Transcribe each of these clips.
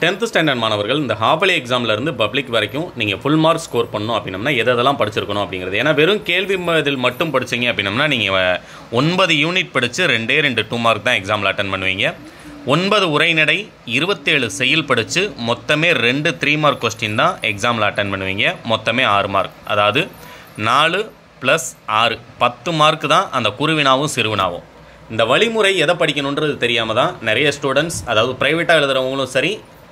tenth standard மாணவர்கள் இந்த ஹாஃபலி எக்ஸாம்லேருந்து public வரைக்கும் நீங்கள் ஃபுல் மார்க் ஸ்கோர் பண்ணணும் அப்படின்னம்னா எது எதெல்லாம் படிச்சிருக்கணும் அப்படிங்கிறது ஏன்னா வெறும் கேள்வி பதில் மட்டும் படிச்சீங்க அப்படின்னம்னா நீங்கள் ஒன்பது யூனிட் படித்து ரெண்டே ரெண்டு டூ மார்க் தான் எக்ஸாமில் அட்டன் பண்ணுவீங்க ஒன்பது உரைநடை இருபத்தேழு செயல் படித்து மொத்தமே ரெண்டு த்ரீ மார்க் கொஸ்டின் தான் எக்ஸாமில் அட்டன் பண்ணுவீங்க மொத்தமே ஆறு மார்க் அதாவது நாலு ப்ளஸ் ஆறு பத்து மார்க் தான் அந்த குருவினாவும் சிறுவினாவும் இந்த வழிமுறை எதை படிக்கணுன்றது தெரியாமல் தான் நிறைய ஸ்டூடெண்ட்ஸ் அதாவது ப்ரைவேட்டாக எழுதுகிறவங்களும் சரி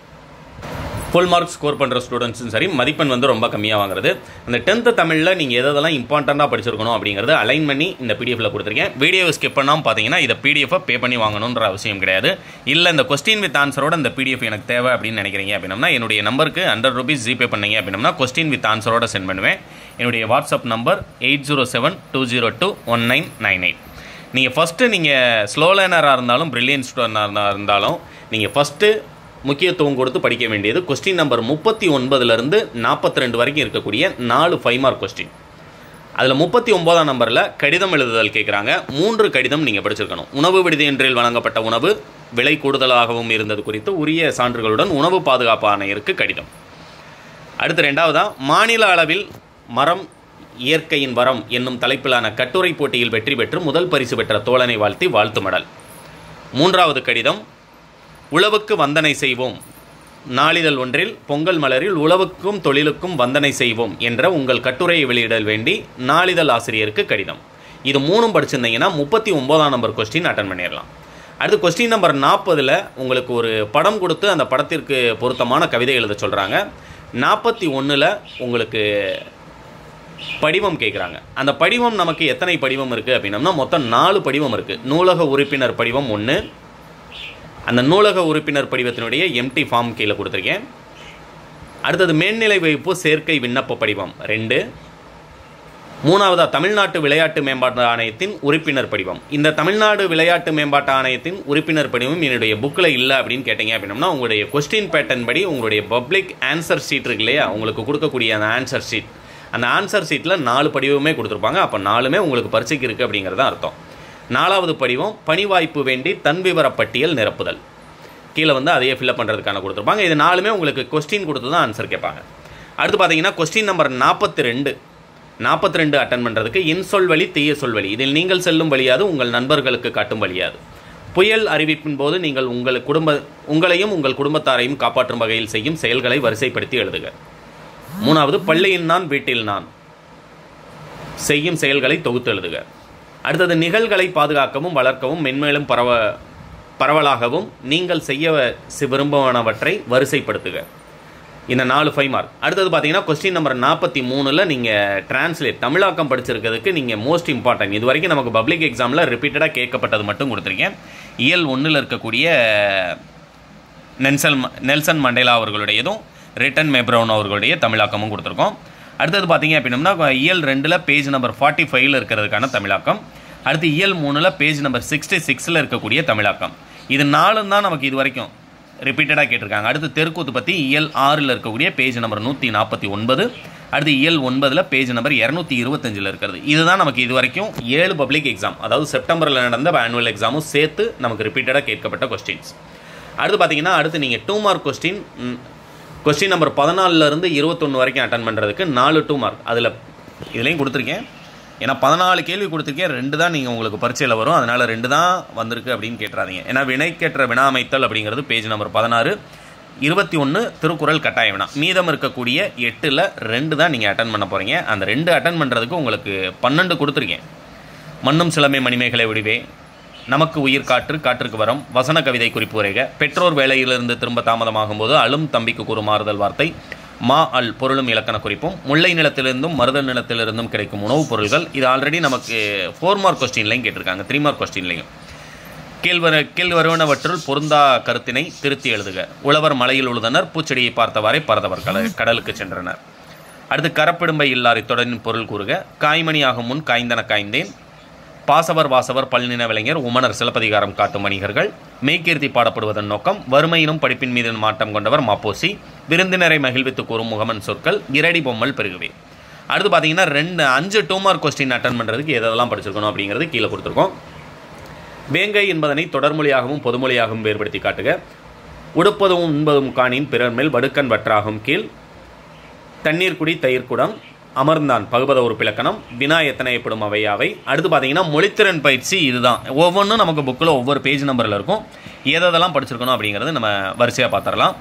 ஃபுல் மார்க் ஸ்கோர் பண்ணுற ஸ்டூடெண்ட்ஸும் சரி மதிப்பெண் வந்து ரொம்ப கம்மியாக வாங்குறது அந்த டென்த்து தமிழில் நீங்கள் எதெல்லாம் இம்பார்ட்டண்ட்டாக படிச்சிருக்கணும் அப்படிங்கிறத அலைன் பண்ணி இந்த பிடிஎஃப்ல கொடுத்துருக்கேன் வீடியோ ஸ்கிப் பண்ணாமல் பார்த்தீங்கன்னா இதை பிடிஎஃபை பே பண்ணி வாங்கணுன்ற அவசியம் கிடையாது இல்லை இந்த கொஸ்டின் வித் ஆன்சரோட இந்த பிடிஎஃப் எனக்கு தேவை அப்படின்னு நினைக்கிறீங்க அப்படின்னா என்னுடைய நம்பருக்கு ஹண்ட்ரட் ருபீஸ் ஜிபே பண்ணீங்க அப்படின்னா கொஸ்டின் வித் ஆன்சரோட சென்ட் பண்ணுவேன் என்னுடைய WhatsApp number eight zero seven two zero two one nine nine eight நீங்கள் ஃபஸ்ட்டு நீங்கள் ஸ்லோ லேனராக இருந்தாலும் பிரில்லியன் ஸ்டூடெண்டாக இருந்தாலும் நீங்கள் ஃபஸ்ட்டு முக்கியத்துவம் கொடுத்து படிக்க வேண்டியது கொஸ்டின் நம்பர் முப்பத்தி ஒன்பதுலேருந்து நாற்பத்தி ரெண்டு வரைக்கும் இருக்கக்கூடிய நாலு ஃபைவ் மார்க் கொஸ்டின் அதில் முப்பத்தி ஒன்பதாம் நம்பரில் கடிதம் எழுதுதல் கேட்குறாங்க மூன்று கடிதம் நீங்கள் படிச்சிருக்கணும் உணவு விடுதி என்றில் வழங்கப்பட்ட உணவு விலை கூடுதலாகவும் இருந்தது குறித்து உரிய சான்றுகளுடன் உணவு பாதுகாப்பு ஆணையருக்கு கடிதம் அடுத்து ரெண்டாவதா மாநில அளவில் மரம் இயற்கையின் வரம் என்னும் தலைப்பிலான கட்டுரை போட்டியில் வெற்றி பெற்று முதல் பரிசு பெற்ற தோழனை வாழ்த்தி வாழ்த்து மடல் மூன்றாவது கடிதம் உழவுக்கு வந்தனை செய்வோம் நாளிதழ் ஒன்றில் பொங்கல் மலரில் உழவுக்கும் தொழிலுக்கும் வந்தனை செய்வோம் என்ற உங்கள் கட்டுரையை வெளியிடல் வேண்டி நாளிதழ் ஆசிரியருக்கு கடிதம் இது மூணும் படிச்சிருந்தீங்கன்னா முப்பத்தி ஒன்பதாம் நம்பர் கொஸ்டின் அட்டன் பண்ணிடலாம் அடுத்து கொஸ்டின் நம்பர் நாற்பதில் உங்களுக்கு ஒரு படம் கொடுத்து அந்த படத்திற்கு பொருத்தமான கவிதை எழுத சொல்கிறாங்க நாற்பத்தி ஒன்றில் உங்களுக்கு படிவம் கேட்குறாங்க அந்த படிவம் நமக்கு எத்தனை படிவம் இருக்குது அப்படின்னம்னா மொத்தம் நாலு படிவம் இருக்குது நூலக உறுப்பினர் படிவம் ஒன்று அந்த நூலக உறுப்பினர் படிவத்தினுடைய எம்டி ஃபார்ம் கீழே கொடுத்துருக்கேன் அடுத்தது மேல்நிலை வகுப்பு சேர்க்கை விண்ணப்ப படிவம் ரெண்டு மூணாவதா தமிழ்நாட்டு விளையாட்டு மேம்பாட்டு ஆணையத்தின் உறுப்பினர் படிவம் இந்த தமிழ்நாடு விளையாட்டு மேம்பாட்டு ஆணையத்தின் உறுப்பினர் படிவம் என்னுடைய புக்கில் இல்லை அப்படின்னு கேட்டீங்க அப்படின்னா உங்களுடைய கொஸ்டின் பேட்டர்ன் படி உங்களுடைய பப்ளிக் ஆன்சர் ஷீட் இருக்கு இல்லையா உங்களுக்கு கொடுக்கக்கூடிய அந்த ஆன்சர் ஷீட் அந்த ஆன்சர் ஷீட்டில் நாலு படிவமே கொடுத்துருப்பாங்க அப்போ நாலுமே உங்களுக்கு பரிசைக்கு இருக்குது அப்படிங்கிறது அர்த்தம் நாலாவது படிவம் பணி வாய்ப்பு வேண்டி தன் விவர பட்டியல் நிரப்புதல் கீழே வந்து அதையே ஃபில்அப் பண்ணுறதுக்கான கொடுத்துருப்பாங்க இது நாலுமே உங்களுக்கு கொஸ்டின் கொடுத்து தான் ஆன்சர் கேட்பாங்க அடுத்து பார்த்தீங்கன்னா கொஸ்டின் நம்பர் நாற்பத்தி ரெண்டு நாற்பத்தி ரெண்டு அட்டன் பண்ணுறதுக்கு இன் சொல்வழி தீய சொல்வழி இதில் நீங்கள் செல்லும் வழியாது உங்கள் நண்பர்களுக்கு காட்டும் வழியாது புயல் அறிவிப்பின் போது நீங்கள் உங்கள் குடும்ப உங்களையும் உங்கள் குடும்பத்தாரையும் காப்பாற்றும் வகையில் செய்யும் செயல்களை வரிசைப்படுத்தி எழுதுக மூணாவது பள்ளியில் நான் வீட்டில் நான் செய்யும் செயல்களை தொகுத்து எழுதுக அடுத்தது நிகழ்களை பாதுகாக்கவும் வளர்க்கவும் மென்மேலும் பரவ பரவலாகவும் நீங்கள் செய்ய சி- விரும்புவனவற்றை வரிசைப்படுத்துக இந்த நாலு ஃபைவ் மார்க் அடுத்தது பார்த்தீங்கன்னா கொஸ்டின் நம்பர் நாற்பத்தி மூணில் நீங்கள் டிரான்ஸ்லேட் தமிழாக்கம் படிச்சிருக்கிறதுக்கு நீங்கள் மோஸ்ட் இம்பார்ட்டன்ட் இது வரைக்கும் நமக்கு பப்ளிக் எக்ஸாமில் ரிப்பீட்டடாக கேட்கப்பட்டது மட்டும் கொடுத்துருக்கேன் இயல் ஒன்றில் இருக்கக்கூடிய நெல்சன் நெல்சன் மண்டேலா அவர்களுடையதும் ரிட்டன் மேப்ரவுன் அவர்களுடைய தமிழாக்கமும் கொடுத்துருக்கோம் அடுத்தது பார்த்தீங்க அப்படின்னம்னா இயல் ரெண்டில் பேஜ் நம்பர் ஃபார்ட்டி ஃபைவ்ல இருக்கிறதுக்கான தமிழாக்கம் அடுத்து இயல் மூணில் பேஜ் நம்பர் சிக்ஸ்டி சிக்ஸில் இருக்கக்கூடிய தமிழாக்கம் இது நாலும் தான் நமக்கு இது வரைக்கும் ரிப்பீட்டடாக கேட்டிருக்காங்க அடுத்து தெருக்கூத்து பற்றி இயல் ஆறில் இருக்கக்கூடிய பேஜ் நம்பர் நூற்றி நாற்பத்தி ஒன்பது அடுத்து இயல் ஒன்பதில் பேஜ் நம்பர் இரநூத்தி இருபத்தஞ்சில் இருக்கிறது இதுதான் நமக்கு இது வரைக்கும் ஏழு பப்ளிக் எக்ஸாம் அதாவது செப்டம்பரில் நடந்த ஆனுவல் எக்ஸாமும் சேர்த்து நமக்கு ரிப்பீட்டடாக கேட்கப்பட்ட கொஸ்டின்ஸ் அடுத்து பார்த்தீங்கன்னா அடுத்து நீங்கள் two mark question question number பதினாலிருந்து இருபத்தொன்று வரைக்கும் அட்டன் பண்ணுறதுக்கு நாலு டூ மார்க் அதில் இதுலேயும் கொடுத்துருக்கேன் ஏன்னா பதினாலு கேள்வி கொடுத்துருக்கேன் ரெண்டு தான் நீங்கள் உங்களுக்கு பரீட்சையில் வரும் அதனால் ரெண்டு தான் வந்திருக்கு அப்படின்னு கேட்டுறாதீங்க ஏன்னா வினைக்கேற்ற வினா அமைத்தல் அப்படிங்கிறது பேஜ் நம்பர் பதினாறு இருபத்தி ஒன்று திருக்குறள் கட்டாய வினா மீதம் இருக்கக்கூடிய எட்டில் ரெண்டு தான் நீங்கள் அட்டன் பண்ண போகிறீங்க அந்த ரெண்டு அட்டன் பண்ணுறதுக்கு உங்களுக்கு பன்னெண்டு கொடுத்துருக்கேன் மண்ணும் சிலமை மணிமேகலை விடிவே நமக்கு உயிர் காற்று காற்றுக்கு வரம் வசன கவிதை குறிப்பு உரைக பெற்றோர் வேலையிலிருந்து திரும்ப தாமதமாகும் போது அழும் தம்பிக்கு கூறும் மாறுதல் வார்த்தை மா அல் பொருளும் இலக்கண குறிப்பும் முல்லை நிலத்திலிருந்தும் மருத நிலத்திலிருந்தும் கிடைக்கும் உணவுப் பொருள்கள் இது ஆல்ரெடி நமக்கு ஃபோர் மார்க் கொஸ்டின்லையும் கேட்டிருக்காங்க த்ரீ மார்க் கொஸ்டின்லையும் கீழ்வர கீழ்வருவனவற்றுள் பொருந்தா கருத்தினை திருத்தி எழுதுக உழவர் மலையில் உழுதனர் பூச்செடியை பார்த்தவாறே பறந்தவர் கட கடலுக்கு சென்றனர் அடுத்து கரப்பிடும்பை இல்லாரை தொடரின் பொருள் கூறுக காய்மணியாகும் முன் காய்ந்தன காய்ந்தேன் பாசவர் வாசவர் பல்லின விளைஞர் உமனர் சிலப்பதிகாரம் காட்டும் வணிகர்கள் மெய்கீர்த்தி பாடப்படுவதன் நோக்கம் வறுமையினும் படிப்பின் மீது மாட்டம் கொண்டவர் மாப்போசி விருந்தினரை மகிழ்வித்து கூறும் முகமன் சொற்கள் இரடி பொம்மல் பெருகுவே அடுத்து பார்த்தீங்கன்னா ரெண்டு அஞ்சு டூ மார்க் கொஸ்டின் அட்டன் பண்ணுறதுக்கு எதெல்லாம் படிச்சிருக்கணும் அப்படிங்கிறது கீழே கொடுத்துருக்கோம் வேங்கை என்பதனை தொடர்மொழியாகவும் பொதுமொழியாகவும் வேறுபடுத்தி காட்டுக உடுப்பதும் உண்பதும் காணின் பிறர் மேல் வடுக்கன் வற்றாகும் கீழ் தண்ணீர் குடி தயிர் குடம் அமர்ந்தான் பகுபத உறுப்பிலக்கணம் வினா எத்தனைப்படும் அவையாவை அடுத்து பார்த்தீங்கன்னா மொழித்திறன் பயிற்சி இதுதான் ஒவ்வொன்றும் நமக்கு புக்கில் ஒவ்வொரு பேஜ் நம்பரில் இருக்கும் எதெல்லாம் படிச்சிருக்கணும் அப்படிங்கிறது நம்ம வரிசையாக பார்த்துடலாம்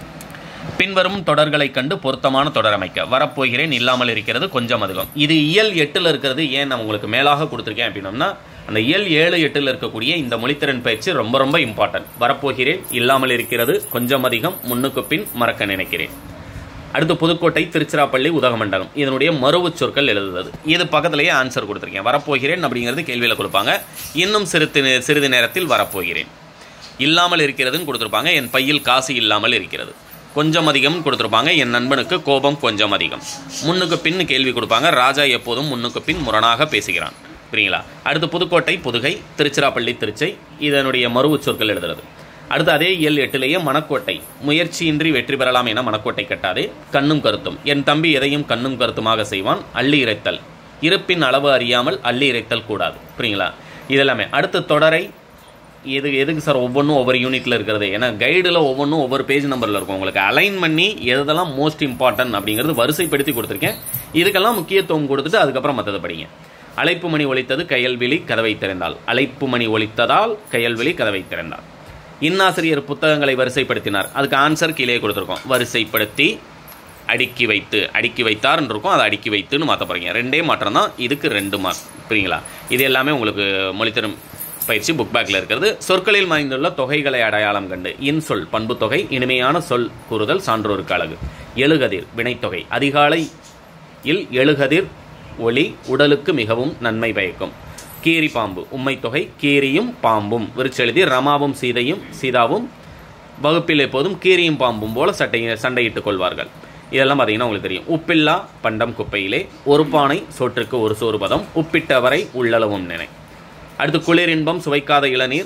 பின்வரும் தொடர்களை கண்டு பொருத்தமான தொடர் அமைக்க வரப்போகிறேன் இல்லாமல் இருக்கிறது கொஞ்சம் அதிகம் இது இயல் எட்டில் இருக்கிறது ஏன் நான் உங்களுக்கு மேலாக கொடுத்துருக்கேன் அப்படின்னம்னா அந்த இயல் ஏழு எட்டில் இருக்கக்கூடிய இந்த மொழித்திறன் பயிற்சி ரொம்ப ரொம்ப இம்பார்ட்டன்ட் வரப்போகிறேன் இல்லாமல் இருக்கிறது கொஞ்சம் அதிகம் முன்னுக்கு பின் மறக்க நினைக்கிறேன் அடுத்து புதுக்கோட்டை திருச்சிராப்பள்ளி உதகமண்டலம் இதனுடைய மறுவு சொற்கள் எழுதுவது இது பக்கத்திலேயே ஆன்சர் கொடுத்துருக்கேன் வரப்போகிறேன் அப்படிங்கிறது கேள்வியில் கொடுப்பாங்க இன்னும் சிறிது சிறிது நேரத்தில் வரப்போகிறேன் இல்லாமல் இருக்கிறதுன்னு கொடுத்துருப்பாங்க என் பையில் காசு இல்லாமல் இருக்கிறது கொஞ்சம் அதிகம்னு கொடுத்துருப்பாங்க என் நண்பனுக்கு கோபம் கொஞ்சம் அதிகம் முன்னுக்கு பின் கேள்வி கொடுப்பாங்க ராஜா எப்போதும் முன்னுக்கு பின் முரணாக பேசுகிறான் புரியுங்களா அடுத்து புதுக்கோட்டை புதுகை திருச்சிராப்பள்ளி திருச்சை இதனுடைய மறுவு சொற்கள் எழுதுறது அடுத்து அதே இயல் எட்டிலேயே மணக்கோட்டை முயற்சியின்றி வெற்றி பெறலாம் என மணக்கோட்டை கட்டாதே கண்ணும் கருத்தும் என் தம்பி எதையும் கண்ணும் கருத்துமாக செய்வான் அள்ளி இறைத்தல் இருப்பின் அளவு அறியாமல் அள்ளி இறைத்தல் கூடாது புரியுங்களா இதெல்லாமே அடுத்த தொடரை எது எதுக்கு சார் ஒவ்வொன்றும் ஒவ்வொரு யூனிட்டில் இருக்கிறது ஏன்னா கைடில் ஒவ்வொன்றும் ஒவ்வொரு பேஜ் நம்பரில் இருக்கும் உங்களுக்கு அலைன் பண்ணி எதெல்லாம் மோஸ்ட் இம்பார்ட்டன்ட் அப்படிங்கிறது வரிசைப்படுத்தி கொடுத்துருக்கேன் இதுக்கெல்லாம் முக்கியத்துவம் கொடுத்துட்டு அதுக்கப்புறம் மற்றதை படிங்க அழைப்பு மணி ஒலித்தது கையல்விழி கதவை திறந்தாள் அழைப்பு மணி ஒலித்ததால் கையல்விழி கதவை திறந்தாள் இன்னாசிரியர் புத்தகங்களை வரிசைப்படுத்தினார் அதுக்கு ஆன்சர் கீழே கொடுத்துருக்கோம் வரிசைப்படுத்தி அடுக்கி வைத்து அடுக்கி வைத்தார்னு இருக்கும் அதை அடுக்கி வைத்துன்னு மாற்ற போகிறீங்க ரெண்டே மாற்றம் தான் இதுக்கு ரெண்டு மார்க் புரியுங்களா இது எல்லாமே உங்களுக்கு மொழித்திறம் பயிற்சி புக் பேக்கில் இருக்கிறது சொற்களில் மறைந்துள்ள தொகைகளை அடையாளம் கண்டு இன்சொல் பண்பு தொகை இனிமையான சொல் கூறுதல் சான்றோருக்கு அழகு எழுகதிர் வினைத்தொகை அதிகாலை இல் எழுகதிர் ஒளி உடலுக்கு மிகவும் நன்மை பயக்கும் கீரி பாம்பு உம்மை தொகை கீரியும் பாம்பும் விரிச்செழுதி ரமாவும் சீதையும் சீதாவும் வகுப்பில் எப்போதும் கீரியும் பாம்பும் போல சட்டை சண்டையிட்டுக் கொள்வார்கள் இதெல்லாம் பார்த்தீங்கன்னா உங்களுக்கு தெரியும் உப்பில்லா பண்டம் குப்பையிலே ஒரு பானை சோற்றுக்கு ஒரு சோறு பதம் உப்பிட்டவரை உள்ளளவும் நினை அடுத்து குளிர் இன்பம் சுவைக்காத இளநீர்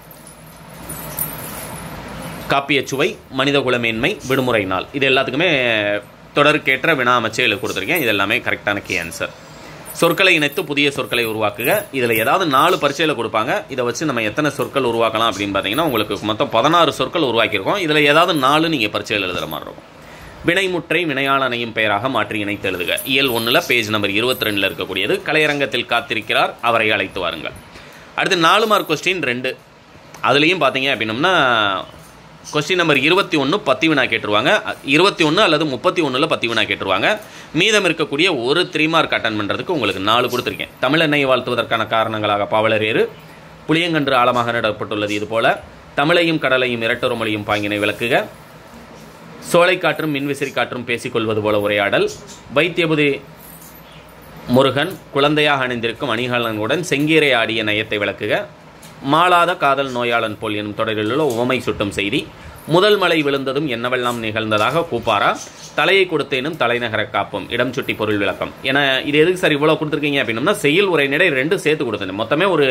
காப்பிய சுவை மனித குலமேன்மை விடுமுறை நாள் இது எல்லாத்துக்குமே தொடருக்கேற்ற வினா அமைச்சு எழுதி கொடுத்துருக்கேன் இது எல்லாமே கரெக்டான கே ஆன்சர் சொற்களை இணைத்து புதிய சொற்களை உருவாக்குக இதில் ஏதாவது நாலு பரீட்சையில் கொடுப்பாங்க இதை வச்சு நம்ம எத்தனை சொற்கள் உருவாக்கலாம் அப்படின்னு பார்த்தீங்கன்னா உங்களுக்கு மொத்தம் பதினாறு சொற்கள் உருவாக்கியிருக்கோம் இதில் ஏதாவது நாலு நீங்கள் பரீட்சையில் எழுதுகிற மாதிரி இருக்கும் வினைமுற்றை வினையாளனையும் பெயராக மாற்றி இணைத்து எழுதுக இயல் ஒன்றில் பேஜ் நம்பர் இருபத்தி ரெண்டில் இருக்கக்கூடியது கலையரங்கத்தில் காத்திருக்கிறார் அவரை அழைத்து வாருங்கள் அடுத்து நாலு மார்க் கொஸ்டின் ரெண்டு அதுலேயும் பார்த்தீங்க அப்படின்னம்னா கொஸ்டின் நம்பர் இருபத்தி ஒன்று பத்தி வினா கேட்டுருவாங்க இருபத்தி ஒன்று அல்லது முப்பத்தி ஒன்றில் பத்தி வினா கேட்டுருவாங்க மீதம் இருக்கக்கூடிய ஒரு த்ரீ மார்க் அட்டன் பண்ணுறதுக்கு உங்களுக்கு நாலு கொடுத்துருக்கேன் தமிழெண்ணெய் வாழ்த்துவதற்கான காரணங்களாக பாவலரேறு புளியங்கன்று ஆழமாக நடப்பட்டுள்ளது இதுபோல தமிழையும் கடலையும் இரட்டொரு மொழியும் பாங்கினை விளக்குக சோலை காற்றும் மின்விசிறி காற்றும் பேசிக்கொள்வது போல உரையாடல் வைத்தியபுதி முருகன் குழந்தையாக அணிந்திருக்கும் அணிகலனுடன் செங்கீரை ஆடிய நயத்தை விளக்குக மாளாத காதல் நோயாளன் போல் எனும் தொடரில் உள்ள உவமை சுட்டும் செய்தி முதல் மழை விழுந்ததும் என்னவெல்லாம் நிகழ்ந்ததாக கூப்பாரா தலையை கொடுத்தேனும் தலைநகர காப்பும் இடம் சுட்டி பொருள் விளக்கம் ஏன்னா இது எதுக்கு சார் இவ்வளோ கொடுத்துருக்கீங்க அப்படின்னம்னா செயல் உரைநடை ரெண்டு சேர்த்து கொடுத்தேன் மொத்தமே ஒரு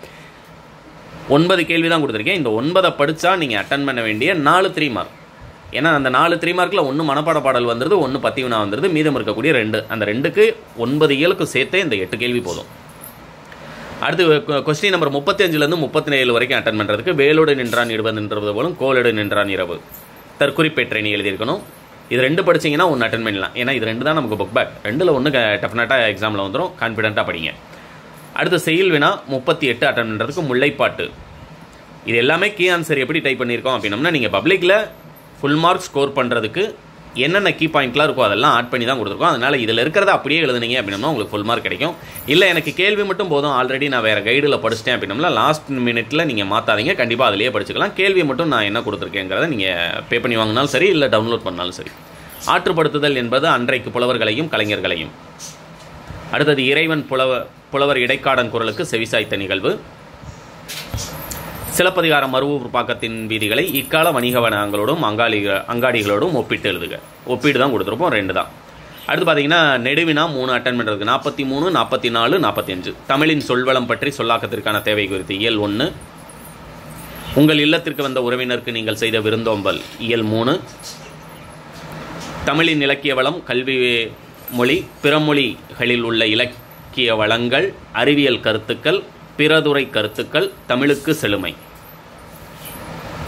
ஒன்பது கேள்வி தான் கொடுத்துருக்கேன் இந்த ஒன்பதை படித்தா நீங்கள் அட்டன் பண்ண வேண்டிய நாலு த்ரீ மார்க் ஏன்னா அந்த நாலு த்ரீ மார்க்கில் ஒன்று மனப்பாட பாடல் வந்துருது ஒன்று பத்திவனா வந்துருது மீதம் இருக்கக்கூடிய ரெண்டு அந்த ரெண்டுக்கு ஒன்பது இயலுக்கு சேர்த்தே இந்த எட்டு கேள்வி போதும் அடுத்து கொஸ்டின் நம்பர் முப்பத்தஞ்சிலேருந்து முப்பத்தி ஏழு வரைக்கும் அட்டன் பண்ணுறதுக்கு வேலோடு நின்றான் இருபது நின்றது போலும் கோலோடு நின்றான் இரவு தற்குறிப்பேற்றை எழுதியிருக்கணும் இது ரெண்டு படிச்சீங்கன்னா ஒன்று அட்டன் பண்ணலாம் ஏன்னா இது ரெண்டு தான் நமக்கு புக் பேக் ரெண்டில் ஒன்று டெஃபினட்டாக எக்ஸாமில் வந்துடும் கான்ஃபிடென்ட்டாக படிங்க அடுத்து செயல் வினா முப்பத்தி எட்டு அட்டன் பண்ணுறதுக்கு முல்லைப்பாட்டு இது எல்லாமே கீ ஆன்சர் எப்படி டைப் பண்ணியிருக்கோம் அப்படின்னம்னா நீங்கள் பப்ளிக்கில் ஃபுல் மார்க் ஸ்கோர் பண்ணுறதுக்கு என்னென்ன கீ பாயிண்ட்லாம் இருக்கோ அதெல்லாம் ஆட் பண்ணி தான் கொடுத்துருக்கோம் அதனால் இதில் இருக்கிறத அப்படியே எழுதுனீங்க அப்படின்னா உங்களுக்கு ஃபுல் மார்க் கிடைக்கும் இல்லை எனக்கு கேள்வி மட்டும் போதும் ஆல்ரெடி நான் வேறு கைடில் படிச்சிட்டேன் அப்படின்னம்னா லாஸ்ட் மினிட்ல நீங்கள் மாற்றாதீங்க கண்டிப்பாக அதிலேயே படிச்சுக்கலாம் கேள்வி மட்டும் நான் என்ன கொடுத்துருக்கேங்கிறத நீங்கள் பே பண்ணி வாங்கினாலும் சரி இல்லை டவுன்லோட் பண்ணாலும் சரி ஆற்றுப்படுத்துதல் என்பது அன்றைக்கு புலவர்களையும் கலைஞர்களையும் அடுத்தது இறைவன் புலவ புலவர் இடைக்காடன் குரலுக்கு செவிசாய்த்த நிகழ்வு சிலப்பதிகாரம் மறுவூர் பாக்கத்தின் வீதிகளை இக்கால வணிக வனங்களோடும் அங்காளி அங்காடிகளோடும் ஒப்பிட்டு எழுதுக ஒப்பீடு தான் கொடுத்துருப்போம் ரெண்டு தான் அடுத்து பார்த்தீங்கன்னா நெடுவினா மூணு அட்டன் பண்ணுறதுக்கு நாற்பத்தி மூணு நாற்பத்தி நாலு நாற்பத்தி அஞ்சு தமிழின் சொல்வளம் பற்றி சொல்லாக்கத்திற்கான தேவை குறித்து இயல் ஒன்று உங்கள் இல்லத்திற்கு வந்த உறவினருக்கு நீங்கள் செய்த விருந்தோம்பல் இயல் மூணு தமிழின் இலக்கிய வளம் கல்வி மொழி பிறமொழிகளில் உள்ள இலக்கிய வளங்கள் அறிவியல் கருத்துக்கள் பிறதுரை கருத்துக்கள் தமிழுக்கு செழுமை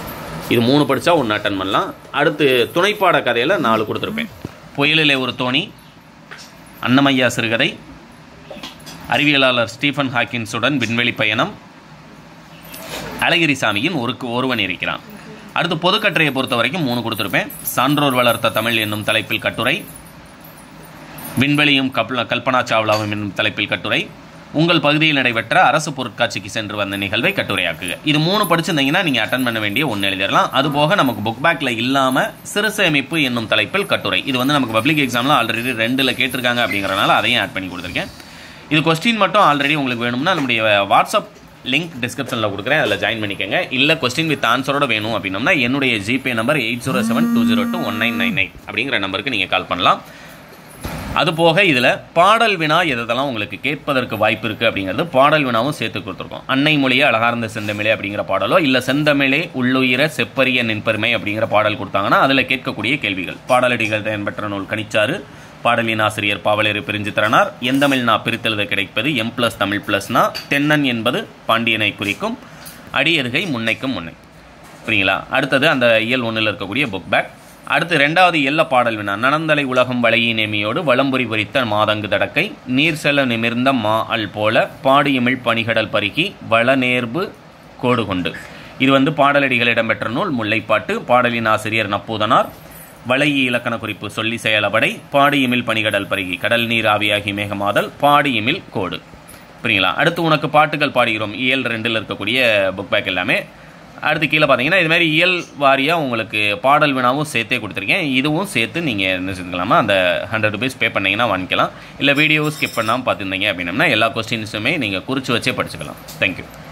இது மூணு படித்தா ஒன்று அட்டன் பண்ணலாம் அடுத்து துணைப்பாட கதையில் நாலு கொடுத்துருப்பேன் புயலிலே ஒரு தோணி அன்னமையா சிறுகதை அறிவியலாளர் ஸ்டீஃபன் ஹாக்கின்ஸுடன் விண்வெளி பயணம் அழகிரிசாமியின் ஒருக்கு ஒருவன் இருக்கிறான் அடுத்து பொதுக்கட்டுரையை பொறுத்த வரைக்கும் மூணு கொடுத்துருப்பேன் சான்றோர் வளர்த்த தமிழ் என்னும் தலைப்பில் கட்டுரை விண்வெளியும் கப்ல கல்பனா சாவ்லாவும் என்னும் தலைப்பில் கட்டுரை உங்கள் பகுதியில் நடைபெற்ற அரசு பொருட்காட்சிக்கு சென்று வந்த நிகழ்வை கட்டுரையாக்குக இது மூணு படிச்சிருந்தீங்கன்னா நீங்கள் அட்டன் பண்ண வேண்டிய ஒன்று எழுதிடலாம் அதுபோக நமக்கு புக் பேக்கில் இல்லாமல் சிறு சேமிப்பு என்னும் தலைப்பில் கட்டுரை இது வந்து நமக்கு பப்ளிக் எக்ஸாமில் ஆல்ரெடி ரெண்டில் கேட்டிருக்காங்க அப்படிங்கிறனால அதையும் ஆட் பண்ணி கொடுத்துருக்கேன் இது கொஸ்டின் மட்டும் ஆல்ரெடி உங்களுக்கு வேணும்னா நம்முடைய வாட்ஸ்அப் லிங்க் டிஸ்கிரிப்ஷனில் கொடுக்குறேன் அதில் ஜாயின் பண்ணிக்கோங்க இல்லை கொஸ்டின் வித் ஆன்சரோட வேணும் அப்படின்னம்னா என்னுடைய GPay number eight zero seven two zero two one nine nine eight அப்படிங்கிற நம்பருக்கு நீங்கள் கால் பண்ணலாம் அது போக இதில் பாடல் வினா எதெல்லாம் உங்களுக்கு கேட்பதற்கு வாய்ப்பு இருக்குது அப்படிங்கிறது பாடல் வினாவும் சேர்த்து கொடுத்துருக்கோம் அன்னை மொழியே அழகார்ந்த செந்தமிழே அப்படிங்கிற பாடலோ இல்லை செந்தமிழே உள்ளுயிர செப்பரிய நின்பெருமை அப்படிங்கிற பாடல் கொடுத்தாங்கன்னா அதில் கேட்கக்கூடிய கேள்விகள் பாடலடிகள் பயன்பெற்ற நூல் கணிச்சாறு பாடலின் ஆசிரியர் பாவலர் பிரிஞ்சித்திரனார் எந்தமிழ் நா பிரித்தெழுத கிடைப்பது எம் பிளஸ் தமிழ் பிளஸ்னா தென்னன் என்பது பாண்டியனை குறிக்கும் அடியருகை முன்னைக்கும் முன்னை புரியுங்களா அடுத்தது அந்த இயல் ஒன்றில் இருக்கக்கூடிய புக் பேக் அடுத்து ரெண்டாவது எல்ல பாடல் வினா நனந்தலை உலகம் வளையி நேமியோடு வளம்புரி பொறித்த மாதங்கு தடக்கை நீர் செல்ல நிமிர்ந்த மா அல் போல பாடியமிழ் பனிகடல் பருகி வளநேர்பு கோடு கொண்டு இது வந்து பாடலடிகள் இடம்பெற்ற நூல் முல்லைப்பாட்டு பாடலின் ஆசிரியர் நப்பூதனார் வளையி இலக்கண குறிப்பு சொல்லி செயலபடை பாடியமில் பனிகடல் பருகி கடல் நீர் ஆவியாகி மேகமாதல் பாடியமில் கோடு புரியுங்களா அடுத்து உனக்கு பாட்டுகள் பாடுகிறோம் இயல் ரெண்டில் இருக்கக்கூடிய புக் பேக் எல்லாமே அடுத்து கீழே பார்த்தீங்கன்னா இது மாதிரி இயல் வாரியாக உங்களுக்கு பாடல் வினாவும் சேர்த்தே கொடுத்துருக்கேன் இதுவும் சேர்த்து நீங்கள் என்ன செஞ்சுக்கலாமா அந்த ஹண்ட்ரட் ருபீஸ் பே பண்ணீங்கன்னா வாங்கிக்கலாம் இல்லை வீடியோவும் ஸ்கிப் பண்ணாமல் பார்த்துருந்தீங்க அப்படின்னம்னா எல்லா கொஸ்டின்ஸுமே நீங்கள் குறித்து வச்சே படிச்சுக்கலாம் தேங்க்யூ